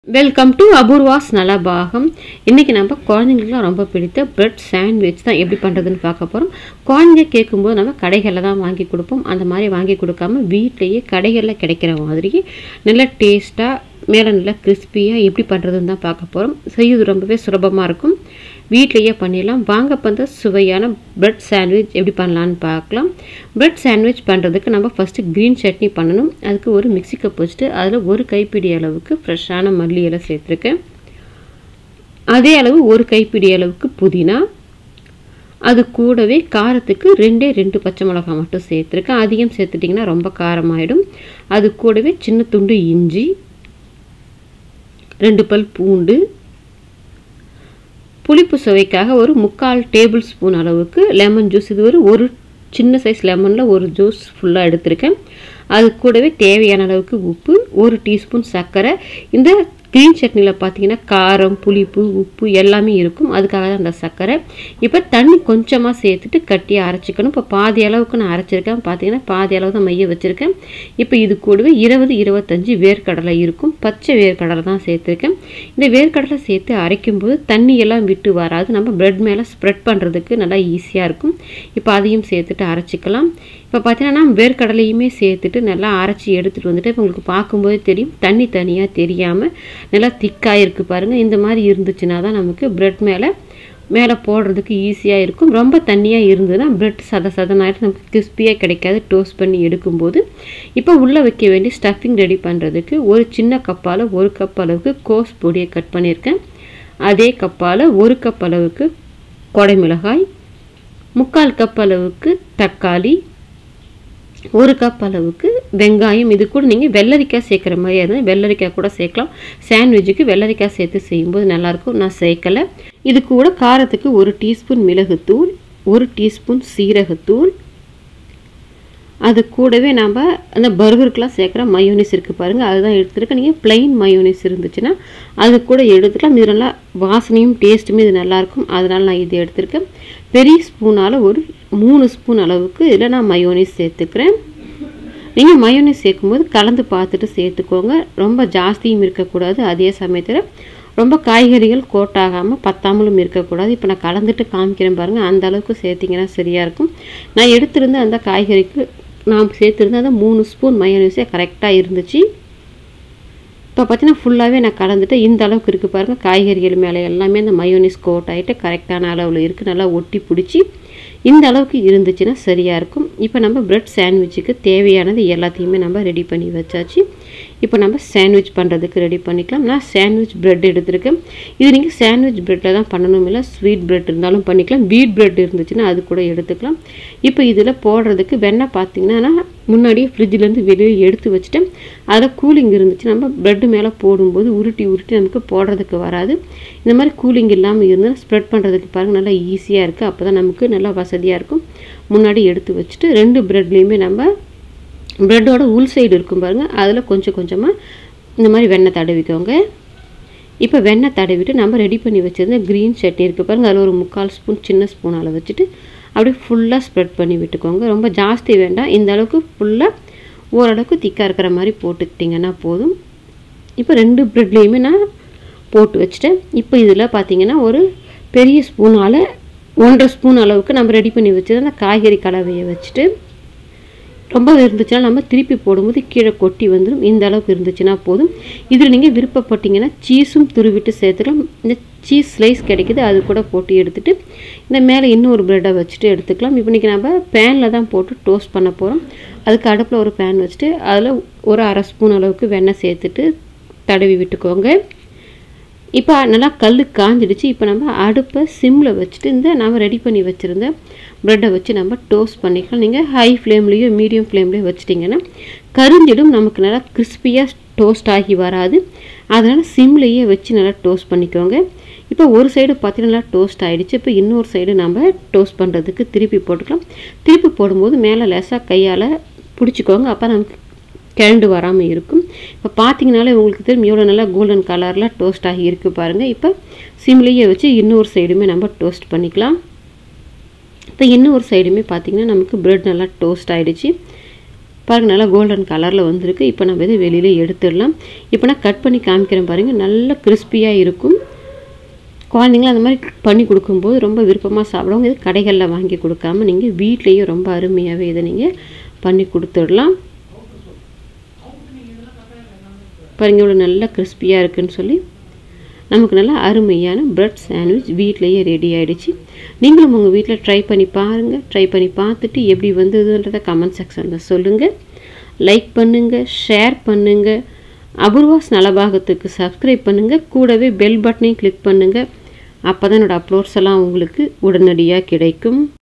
welcome to Apoorva's நலபாகம் இன்றைக்கி நம்ம குழந்தைங்களுக்குலாம் ரொம்ப பிடித்த பிரெட் சாண்ட்விச் தான் எப்படி பண்ணுறதுன்னு பார்க்க போகிறோம் குழந்தைங்க கேட்கும்போது நம்ம கடைகளில் தான் வாங்கி கொடுப்போம் அந்த மாதிரி வாங்கி கொடுக்காம வீட்டிலேயே கடைகளில் கிடைக்கிற மாதிரி நல்ல டேஸ்ட்டாக மேலே நல்லா கிறிஸ்பியாக எப்படி பண்ணுறதுன்னு தான் பார்க்க போகிறோம் செய்யுது ரொம்பவே சுலபமாக இருக்கும் வீட்லேயே பண்ணிடலாம் வாங்க வந்து சுவையான பிரெட் சாண்ட்விச் எப்படி பண்ணலான்னு பார்க்கலாம் பிரெட் சாண்ட்விச் பண்ணுறதுக்கு நம்ம ஃபஸ்ட்டு க்ரீன் சட்னி பண்ணணும் அதுக்கு ஒரு மிக்ஸி கப் வச்சுட்டு அதில் ஒரு கைப்பிடி அளவுக்கு ஃப்ரெஷ்ஷான மல்லி இலை சேர்த்துருக்கேன் அதே அளவு ஒரு கைப்பிடி அளவுக்கு புதினா அது கூடவே காரத்துக்கு ரெண்டே ரெண்டு பச்சை மிளகாய் மட்டும் சேர்த்துருக்கேன் அதிகம் சேர்த்துட்டிங்கன்னா ரொம்ப காரமாயிடும் அது கூடவே சின்ன துண்டு இஞ்சி ரெண்டு பல் பூண்டு புளிப்பு சுவைக்காக ஒரு முக்கால் டேபிள் ஸ்பூன் அளவுக்கு லெமன் ஜூஸ் இது ஒரு ஒரு சின்ன சைஸ் லெமனில் ஒரு ஜூஸ் ஃபுல்லாக எடுத்திருக்கேன் அது கூடவே தேவையான அளவுக்கு உப்பு ஒரு டீஸ்பூன் சர்க்கரை இந்த க்ரீன் சட்னியில் பார்த்தீங்கன்னா காரம் புளிப்பு உப்பு எல்லாமே இருக்கும் அதுக்காக தான் அந்த சர்க்கரை இப்போ தண்ணி கொஞ்சமாக சேர்த்துட்டு கட்டியாக அரைச்சிக்கணும் இப்போ பாதி அளவுக்கு நான் அரைச்சிருக்கேன் பார்த்தீங்கன்னா பாதி அளவு தான் மைய வச்சுருக்கேன் இப்போ இது கூடவே இருபது இருபத்தஞ்சி வேர்க்கடலை இருக்கும் பச்சை வேர்க்கடலை தான் சேர்த்துருக்கேன் இந்த வேர்க்கடலை சேர்த்து அரைக்கும்போது தண்ணி எல்லாம் விட்டு வராது நம்ம ப்ரெட் மேலே ஸ்ப்ரெட் பண்ணுறதுக்கு நல்லா ஈஸியாக இருக்கும் இப்போ அதையும் சேர்த்துட்டு அரைச்சிக்கலாம் இப்போ பார்த்தீங்கன்னா வேர்க்கடலையுமே சேர்த்துட்டு நல்லா அரைச்சி எடுத்துகிட்டு வந்துட்டு இப்போ உங்களுக்கு பார்க்கும்போது தெரியும் தண்ணி தனியாக தெரியாமல் நல்லா திக்காக இருக்குது பாருங்கள் இந்த மாதிரி இருந்துச்சுன்னா தான் நமக்கு ப்ரெட் மேலே மேலே போடுறதுக்கு ஈஸியாக இருக்கும் ரொம்ப தண்ணியாக இருந்ததுன்னா ப்ரெட் சத சதனாயிட்டு நமக்கு கிறிஸ்பியாக கிடைக்காது டோஸ்ட் பண்ணி எடுக்கும்போது இப்போ உள்ளே வைக்க வேண்டிய ஸ்டஃபிங் ரெடி பண்ணுறதுக்கு ஒரு சின்ன கப்பால் ஒரு கப் அளவுக்கு கோஸ் பொடியை கட் பண்ணியிருக்கேன் அதே கப்பால் ஒரு கப் அளவுக்கு கொடை மிளகாய் முக்கால் கப் அளவுக்கு தக்காளி ஒரு கப் அளவுக்கு வெங்காயம் இது கூட நீங்கள் வெள்ளரிக்காய் சேர்க்குற மாதிரி இருந்தால் வெள்ளரிக்காய் கூட சேர்க்கலாம் சாண்ட்விட்சுக்கு வெள்ளரிக்காய் சேர்த்து செய்யும்போது நல்லாயிருக்கும் நான் சேர்க்கலை இது கூட காரத்துக்கு ஒரு டீஸ்பூன் மிளகுத்தூள் ஒரு டீஸ்பூன் சீரகத்தூள் அது கூடவே நம்ம அந்த பர்கருக்கெலாம் சேர்க்குற மயோனிஸ் இருக்குது பாருங்கள் அதுதான் எடுத்துருக்கேன் நீங்கள் பிளெயின் மயோனிஸ் இருந்துச்சுன்னா அது கூட எடுத்துக்கலாம் இது நல்லா வாசனையும் டேஸ்ட்டுமே இது நல்லாயிருக்கும் அதனால் நான் இது எடுத்திருக்கேன் பெரிய ஸ்பூனால் ஒரு மூணு ஸ்பூன் அளவுக்கு இதில் நான் மயோனிஸ் சேர்த்துக்கிறேன் நீங்கள் மயோனிஸ் சேர்க்கும்போது கலந்து பார்த்துட்டு சேர்த்துக்கோங்க ரொம்ப ஜாஸ்தியும் இருக்கக்கூடாது அதே சமயத்தில் ரொம்ப காய்கறிகள் கோட்டாகாமல் பத்தாமலும் இருக்கக்கூடாது இப்போ நான் கலந்துட்டு காமிக்கிறேன் பாருங்கள் அந்த அளவுக்கு சேர்த்திங்கன்னா சரியாக இருக்கும் நான் எடுத்திருந்த அந்த காய்கறிக்கு நான் சேர்த்துருந்த அந்த மூணு ஸ்பூன் மயோனிஸே கரெக்டாக இருந்துச்சு இப்போ பார்த்தீங்கன்னா ஃபுல்லாகவே நான் கலந்துட்டு இந்த அளவுக்கு இருக்குது பாருங்கள் காய்கறிகள் மேலே எல்லாமே அந்த மயோனிஸ் கோட் ஆகிட்டு கரெக்டான அளவில் இருக்குது நல்லா ஒட்டி பிடிச்சி இந்த அளவுக்கு இருந்துச்சுன்னா சரியாக இருக்கும் இப்போ நம்ம ப்ரெட் சாண்ட்விட்சுக்கு தேவையானது எல்லாத்தையுமே நம்ம ரெடி பண்ணி வச்சாச்சு இப்போ நம்ம சாண்ட்விச் பண்ணுறதுக்கு ரெடி பண்ணிக்கலாம் நான் சாண்ட்விச் ப்ரெட் எடுத்திருக்கேன் இது நீங்கள் சாண்ட்விச் ப்ரெட்டில் தான் பண்ணணும் இல்லை ஸ்வீட் ப்ரெட் இருந்தாலும் பண்ணிக்கலாம் வீட் ப்ரெட் இருந்துச்சுன்னா அது கூட எடுத்துக்கலாம் இப்போ இதில் போடுறதுக்கு வெண்ணெய் பார்த்தீங்கன்னா முன்னாடியே ஃப்ரிட்ஜிலேருந்து வெளியே எடுத்து வச்சுட்டேன் அதில் கூலிங் இருந்துச்சு நம்ம ப்ரெட்டு மேலே போடும்போது உருட்டி உருட்டி நமக்கு போடுறதுக்கு வராது இந்த மாதிரி கூலிங் இல்லாமல் இருந்தால் ஸ்ப்ரெட் பண்ணுறதுக்கு பாருங்கள் நல்லா ஈஸியாக இருக்குது அப்போ தான் நமக்கு நல்லா வசதியாக இருக்கும் முன்னாடி எடுத்து வச்சுட்டு ரெண்டு ப்ரெட்லேயுமே நம்ம ப்ரெட்டோட உள் சைடு இருக்கும் பாருங்கள் அதில் கொஞ்சம் கொஞ்சமாக இந்த மாதிரி வெண்ணெய் தடவிக்கோங்க இப்போ வெண்ணெய் தடவிட்டு நம்ம ரெடி பண்ணி வச்சுருந்த க்ரீன் சட்னி இருக்குது பாருங்கள் அதில் ஒரு முக்கால் ஸ்பூன் சின்ன ஸ்பூனால் வச்சுட்டு அப்படியே ஃபுல்லாக ஸ்ப்ரெட் பண்ணி விட்டுக்கோங்க ரொம்ப ஜாஸ்தி வேண்டாம் இந்த அளவுக்கு ஃபுல்லாக ஓரளவுக்கு திக்காக இருக்கிற மாதிரி போட்டுக்கிட்டிங்கன்னா போதும் இப்போ ரெண்டு ப்ரெட்லேயுமே நான் போட்டு வச்சுட்டேன் இப்போ இதில் பார்த்தீங்கன்னா ஒரு பெரிய ஸ்பூனால் ஒன்றரை ஸ்பூன் அளவுக்கு நம்ம ரெடி பண்ணி வச்சது அந்த காய்கறி கலவையை வச்சுட்டு ரொம்ப இருந்துச்சுன்னா நம்ம திருப்பி போடும்போது கீழே கொட்டி வந்துடும் இந்த அளவுக்கு இருந்துச்சுன்னா போதும் இதில் நீங்கள் விருப்பப்பட்டீங்கன்னா சீஸும் துருவிட்டு சேர்த்துக்கலாம் இந்த சீஸ் ஸ்லைஸ் கிடைக்குது அது கூட போட்டு எடுத்துகிட்டு இந்த மேலே இன்னொரு ப்ரெட்டை வச்சுட்டு எடுத்துக்கலாம் இப்போ இன்றைக்கி நம்ம பேனில் தான் போட்டு டோஸ்ட் பண்ண போகிறோம் அதுக்கு அடுப்பில் ஒரு பேன் வச்சுட்டு அதில் ஒரு அரை ஸ்பூன் அளவுக்கு வெண்ணெய் சேர்த்துட்டு தடவி விட்டுக்கோங்க இப்போ நல்லா கல் காஞ்சிடுச்சு இப்போ நம்ம அடுப்பை சிம்மில் வச்சுட்டு இந்த நம்ம ரெடி பண்ணி வச்சுருந்த ப்ரெட்டை வச்சு நம்ம டோஸ்ட் பண்ணிக்கலாம் நீங்கள் ஹை ஃப்ளேம்லேயோ மீடியம் ஃப்ளேம்லேயோ வச்சிட்டிங்கன்னா கரிஞ்சிடும் நமக்கு நல்லா கிறிஸ்பியாக டோஸ்ட் ஆகி வராது அதனால் சிம்லேயே வச்சு நல்லா டோஸ்ட் பண்ணிக்கோங்க இப்போ ஒரு சைடு பார்த்தீங்கன்னா நல்லா டோஸ்ட் ஆகிடுச்சு இப்போ இன்னொரு சைடு நம்ம டோஸ்ட் பண்ணுறதுக்கு திருப்பி போட்டுக்கலாம் திருப்பி போடும்போது மேலே லேசாக கையால் பிடிச்சிக்கோங்க அப்போ நமக்கு கிழண்டு வராமல் இருக்கும் இப்போ பார்த்தீங்கனாலே உங்களுக்கு தெரியும் எவ்வளோ நல்லா கோல்டன் கலரில் டோஸ்ட் ஆகி இருக்குது பாருங்கள் இப்போ சிம்லேயே வச்சு இன்னொரு சைடுமே நம்ம டோஸ்ட் பண்ணிக்கலாம் இப்போ இன்னொரு சைடுமே பார்த்திங்கன்னா நமக்கு ப்ரெட் நல்லா டோஸ்ட் ஆகிடுச்சு பாருங்கள் நல்லா கோல்டன் கலரில் வந்திருக்கு இப்போ நம்ம இதை வெளியில் எடுத்துடலாம் இப்போ நான் கட் பண்ணி காமிக்கிறேன் பாருங்கள் நல்ல கிறிஸ்பியாக இருக்கும் குழந்தைங்களும் அந்த மாதிரி பண்ணி கொடுக்கும்போது ரொம்ப விருப்பமாக சாப்பிடுவாங்க இது கடைகளில் வாங்கி கொடுக்காம நீங்கள் வீட்லேயும் ரொம்ப அருமையாகவே இதை நீங்கள் பண்ணி கொடுத்துடலாம் பாருங்க இவ்வளோ நல்லா கிறிஸ்பியாக இருக்குன்னு சொல்லி நமக்கு நல்லா அருமையான பிரெட் சாண்ட்விச் வீட்லேயே ரெடி ஆகிடுச்சு நீங்களும் உங்கள் வீட்டில் ட்ரை பண்ணி பாருங்கள் ட்ரை பண்ணி பார்த்துட்டு எப்படி வந்ததுன்றதை கமெண்ட் செக்ஷனில் சொல்லுங்கள் லைக் பண்ணுங்கள் ஷேர் பண்ணுங்கள் அபூர்வாஸ் நலபாகத்துக்கு சப்ஸ்கிரைப் பண்ணுங்கள் கூடவே பெல் பட்டனையும் கிளிக் பண்ணுங்கள் அப்போ தான் என்னோடய அப்லோட்ஸ் எல்லாம் உங்களுக்கு உடனடியாக கிடைக்கும்